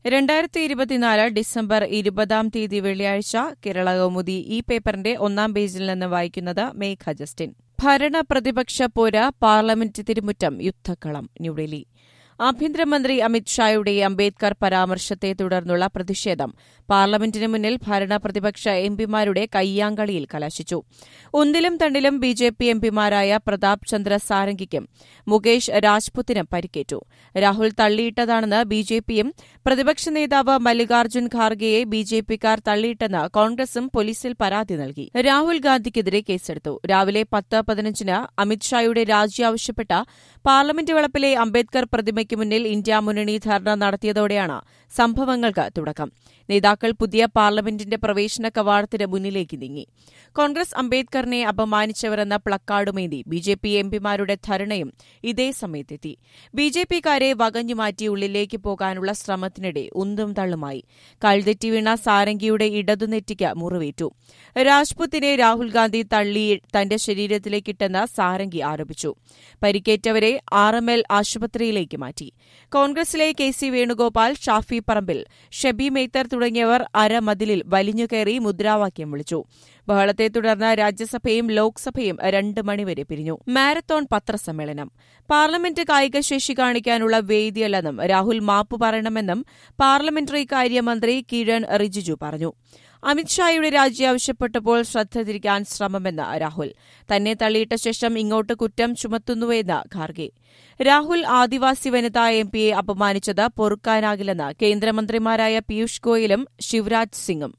രണ്ടായിരത്തി ഇരുപത്തിനാല് ഡിസംബർ ഇരുപതാം തീയതി വെള്ളിയാഴ്ച കേരള കൗമുദി ഈ പേപ്പറിന്റെ ഒന്നാം പേജിൽ നിന്ന് വായിക്കുന്നത് മേഘ ജസ്റ്റിൻ ഭരണ പ്രതിപക്ഷ പോര പാർലമെന്റ് തിരുമുറ്റം യുദ്ധക്കളം ന്യൂഡൽഹി ആഭ്യന്തരമന്ത്രി അമിത്ഷായുടെ അംബേദ്കർ പരാമർശത്തെ തുടർന്നുള്ള പ്രതിഷേധം പാർലമെന്റിന് മുന്നിൽ ഭരണ പ്രതിപക്ഷ എംപിമാരുടെ കയ്യാങ്കളിയിൽ കലാശിച്ചു ഒന്നിലും തണ്ടിലും ബി ജെ പി എംപിമാരായ പ്രതാപ് ചന്ദ്ര സാരംഗിക്കും മുകേഷ് രാജ്പുത്തിനും പരിക്കേറ്റു രാഹുൽ തള്ളിയിട്ടതാണെന്ന് ബി ജെ പിയും പ്രതിപക്ഷ നേതാവ് മല്ലികാർജ്ജുൻ ഖാർഗെയെ ബി ജെ പിക്കാർ തള്ളിയിട്ടെന്ന് കോൺഗ്രസും പോലീസിൽ പരാതി നൽകി രാഹുൽ ഗാന്ധിക്കെതിരെ കേസെടുത്തു രാവിലെ പത്ത് പതിനഞ്ചിന് അമിത്ഷായുടെ രാജി ആവശ്യപ്പെട്ട പാർലമെന്റ് വളപ്പിലെ അംബേദ്കർ പ്രതിമയ്ക്ക് മുന്നിൽ ഇന്ത്യ മുന്നണി ധർണ നടത്തിയതോടെയാണ് സംഭവങ്ങൾക്ക് തുടക്കം നേതാക്കൾ പുതിയ പാർലമെന്റിന്റെ പ്രവേശന കവാടത്തിന് മുന്നിലേക്ക് നീങ്ങി കോൺഗ്രസ് അംബേദ്കറിനെ അപമാനിച്ചവരെന്ന പ്ലക്കാർഡുമേന്തി ബി ജെ പി എംപിമാരുടെ ധരണയും ഇതേ സമയത്തെത്തി ബി ജെ പിക്കാരെ വകഞ്ഞുമാറ്റി ഉള്ളിലേക്ക് പോകാനുള്ള ശ്രമത്തിനിടെ ഉന്തും തള്ളുമായി കഴുതെറ്റി വീണ സാരംഗിയുടെ ഇടതുനെറ്റിക്ക് മുറിവേറ്റു രാജ്പുത്തിനെ രാഹുൽ ഗാന്ധി തള്ളി തന്റെ ശരീരത്തിലേക്കിട്ടെന്ന് സാരംഗി ആരോപിച്ചു പരിക്കേറ്റവരെ ആർ എം എൽ ആശുപത്രിയിലേക്ക് മാറ്റി കോൺഗ്രസിലെ കെ സി വേണുഗോപാൽ ഷാഫി പറമ്പിൽ ഷെബി മേത്തർ തുടങ്ങിയവർ അരമതിലിൽ വലിഞ്ഞുകയറി മുദ്രാവാക്യം വിളിച്ചു ബഹളത്തെ തുടർന്ന് രാജ്യസഭയും ലോക്സഭയും രണ്ട് മണിവരെ പിരിഞ്ഞു മാരത്തോൺ പത്രസമ്മേളനം പാർലമെന്റ് കായികശേഷി കാണിക്കാനുള്ള വേദിയല്ലെന്നും രാഹുൽ മാപ്പ് പറയണമെന്നും പാർലമെന്ററി കാര്യമന്ത്രി കിരൺ റിജിജു പറഞ്ഞു അമിത്ഷായുടെ രാജി ആവശ്യപ്പെട്ടപ്പോൾ ശ്രദ്ധ തിരിക്കാൻ ശ്രമമെന്ന് രാഹുൽ തന്നെ തള്ളിയിട്ട ശേഷം ഇങ്ങോട്ട് കുറ്റം ചുമത്തുന്നുവെന്ന് ഖാർഗെ രാഹുൽ ആദിവാസി വനിതാ എം പിയെ അപമാനിച്ചത് പൊറുക്കാനാകില്ലെന്ന് കേന്ദ്രമന്ത്രിമാരായ പീയൂഷ് ഗോയലും ശിവരാജ് സിംഗും